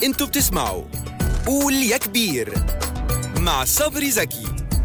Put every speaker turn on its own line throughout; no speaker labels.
انتوا بتسمعوا قول يا كبير مع صبري زكي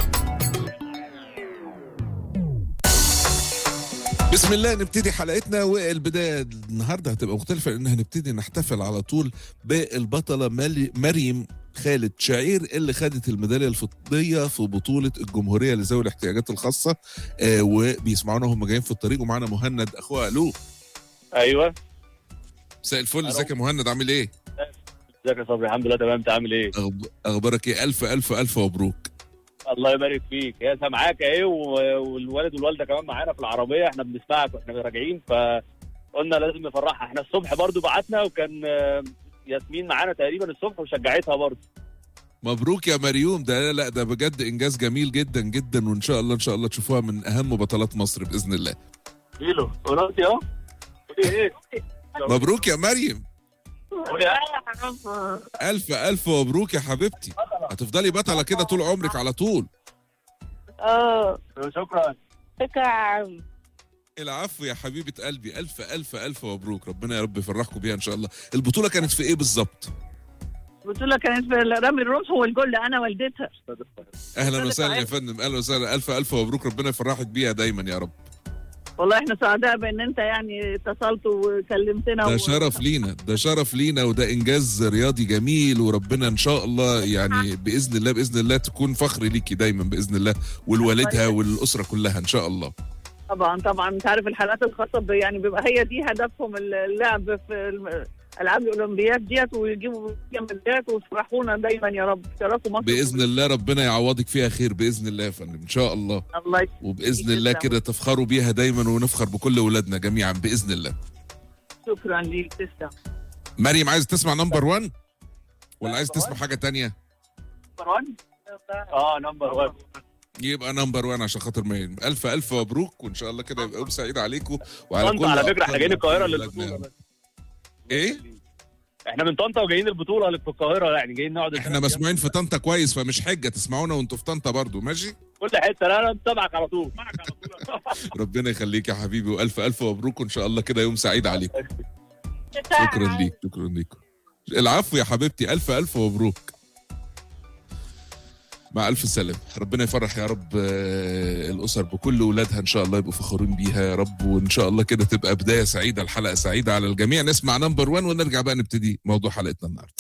بسم الله نبتدي حلقتنا والبدايه النهارده هتبقى مختلفه لان هنبتدي نحتفل على طول بالبطله مالي- مريم خالد شعير اللي خدت الميداليه الفضيه في بطوله الجمهوريه لذوي الاحتياجات الخاصه آه وبيسمعونا وهم جايين في الطريق ومعانا مهند اخوها الو
ايوه
مساء الفل
ألو.
ازيك يا مهند عامل ايه؟
ازيك يا صبري الحمد لله تمام انت عامل ايه
أخب- اخبارك ايه؟ الف الف الف مبروك
الله يبارك فيك هي سامعاك اهي و- والوالد والوالده كمان معانا في العربيه احنا بنسمعك واحنا راجعين فقلنا لازم نفرحها احنا الصبح برضو بعتنا وكان آه، ياسمين معانا تقريبا الصبح وشجعتها برضو
مبروك يا مريوم ده لا لا ده بجد انجاز جميل جدا جدا وان شاء الله ان شاء الله تشوفوها من اهم بطلات مصر باذن الله
كيلو قلت اهو قولي ايه
مبروك يا مريم
قولي
الف الف مبروك يا حبيبتي هتفضلي بطله كده طول عمرك على طول
اه
شكرا
شكرا يا عم
العفو يا حبيبه قلبي الف الف الف مبروك ربنا يا رب يفرحكم بيها ان شاء الله البطوله كانت في ايه بالظبط
البطولة كانت في رمي الرمح والجل أنا والدتها
اهلا
أنا
وسهلا يا
سعيد.
فندم اهلا وسهلا الف الف مبروك ربنا يفرحك بيها دايما يا رب
والله احنا سعداء بأن أنت يعني اتصلت وكلمتنا
ده
و...
شرف لينا ده شرف لينا وده انجاز رياضي جميل وربنا ان شاء الله يعني باذن الله باذن الله تكون فخر ليكي دايما باذن الله والوالدها والاسره كلها ان شاء الله
طبعا طبعا أنت عارف الحالات الخاصة ب- يعني بيبقى هي دي هدفهم اللعب في الم- ألعاب الأولمبياد ديت ويجيبوا فيها ميداليات ويفرحونا دايما يا رب شرفوا مصر
باذن الله ربنا يعوضك فيها خير باذن الله يا فندم ان شاء الله
الله يك-
وباذن الله كده تفخروا بيها دايما ونفخر بكل اولادنا جميعا باذن الله
شكرا ليك تسلم
مريم عايز تسمع نمبر 1 ولا عايز تسمع حاجه تانية
اه نمبر 1
يبقى نمبر 1 عشان خاطر مريم الف الف مبروك وان شاء الله كده يبقى يوم سعيد عليكم وعلى
طنطا
كل
على فكره احنا
أبطال
جايين القاهره
ولادنا
للبطوله
يعني.
بس.
ايه
احنا من طنطا وجايين البطوله اللي في القاهره يعني جايين نقعد
احنا مسموعين في طنطا كويس فمش حجه تسمعونا وانتوا في طنطا برضو ماشي
كل حته لا انا متابعك على طول معك على طول
ربنا يخليك يا حبيبي والف الف مبروك وان شاء الله كده يوم سعيد عليكم شكرا ليك شكرا ليكم العفو يا حبيبتي الف الف مبروك مع الف سلامه ربنا يفرح يا رب آه، الاسر بكل ولادها ان شاء الله يبقوا فخورين بيها يا رب وان شاء الله كده تبقى بدايه سعيده الحلقه سعيده على الجميع نسمع نمبر 1 ونرجع بقى نبتدي موضوع حلقتنا النهارده